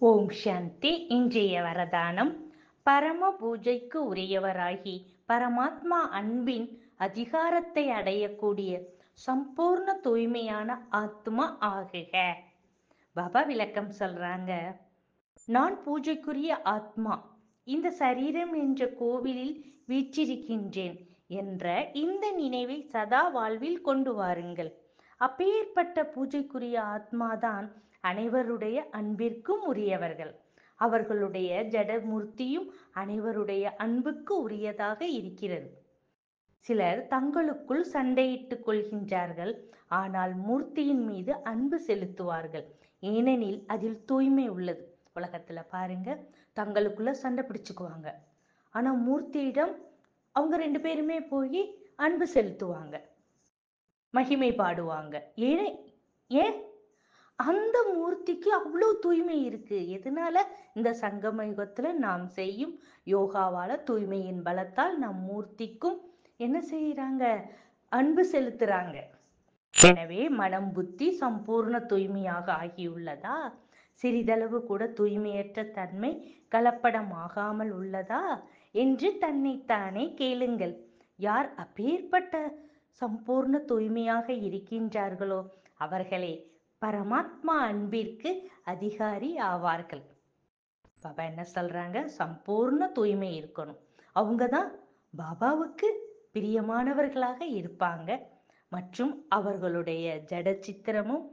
ஓம் சாந்தி இன்றைய வரதானம் பரம பூஜைக்கு உரியவராகி பரமாத்மா அன்பின் அதிகாரத்தை அடையக்கூடிய சம்பூர்ண தூய்மையான ஆத்மா ஆகுக பாபா விளக்கம் சொல்றாங்க நான் பூஜைக்குரிய ஆத்மா இந்த சரீரம் என்ற கோவிலில் வீற்றிருக்கின்றேன் என்ற இந்த நினைவை சதா வாழ்வில் கொண்டு வாருங்கள் அப்பேற்பட்ட பூஜைக்குரிய ஆத்மாதான் அனைவருடைய அன்பிற்கும் உரியவர்கள் அவர்களுடைய ஜடமூர்த்தியும் அனைவருடைய அன்புக்கு உரியதாக இருக்கிறது சிலர் தங்களுக்குள் சண்டையிட்டுக் கொள்கின்றார்கள் ஆனால் மூர்த்தியின் மீது அன்பு செலுத்துவார்கள் ஏனெனில் அதில் தூய்மை உள்ளது உலகத்துல பாருங்க தங்களுக்குள்ள சண்டை பிடிச்சுக்குவாங்க ஆனா மூர்த்தியிடம் அவங்க ரெண்டு பேருமே போய் அன்பு செலுத்துவாங்க மகிமை பாடுவாங்க ஏன் ஏன் அந்த மூர்த்திக்கு அவ்வளோ தூய்மை இருக்கு எதனால இந்த சங்கம யுகத்துல நாம் செய்யும் யோகாவால தூய்மையின் பலத்தால் நம் மூர்த்திக்கும் என்ன செய்யறாங்க அன்பு செலுத்துறாங்க எனவே மனம் புத்தி சம்பூர்ண தூய்மையாக ஆகியுள்ளதா சிறிதளவு கூட தூய்மையற்ற தன்மை கலப்படமாகாமல் உள்ளதா என்று தன்னைத்தானே கேளுங்கள் யார் அப்பேற்பட்ட சம்பூர்ண தூய்மையாக இருக்கின்றார்களோ அவர்களே பரமாத்மா அன்பிற்கு அதிகாரி ஆவார்கள் பாபா என்ன சொல்றாங்க சம்பூர்ண தூய்மை இருக்கணும் அவங்க தான் பாபாவுக்கு பிரியமானவர்களாக இருப்பாங்க மற்றும் அவர்களுடைய ஜட சித்திரமும்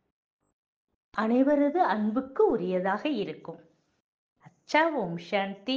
அனைவரது அன்புக்கு உரியதாக இருக்கும் அச்சா ஓம் சாந்தி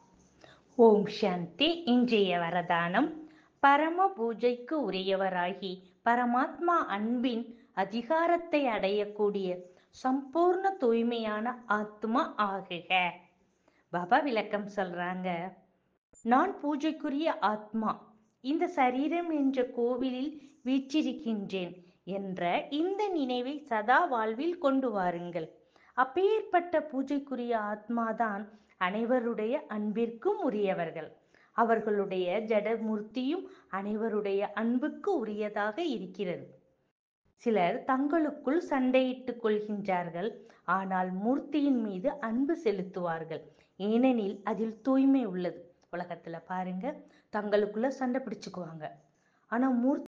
ஓம் சாந்தி இன்றைய வரதானம் பரம பூஜைக்கு உரியவராகி பரமாத்மா அன்பின் அதிகாரத்தை அடையக்கூடிய சம்பூர்ண தூய்மையான ஆத்மா ஆகுக பாபா விளக்கம் சொல்றாங்க நான் பூஜைக்குரிய ஆத்மா இந்த சரீரம் என்ற கோவிலில் வீற்றிருக்கின்றேன் என்ற இந்த நினைவை சதா வாழ்வில் கொண்டு வாருங்கள் அப்பேற்பட்ட பூஜைக்குரிய ஆத்மாதான் அனைவருடைய அன்பிற்கும் உரியவர்கள் அவர்களுடைய ஜடமூர்த்தியும் அனைவருடைய அன்புக்கு உரியதாக இருக்கிறது சிலர் தங்களுக்குள் சண்டையிட்டுக் கொள்கின்றார்கள் ஆனால் மூர்த்தியின் மீது அன்பு செலுத்துவார்கள் ஏனெனில் அதில் தூய்மை உள்ளது உலகத்துல பாருங்க தங்களுக்குள்ள சண்டை பிடிச்சுக்குவாங்க ஆனா மூர்த்தி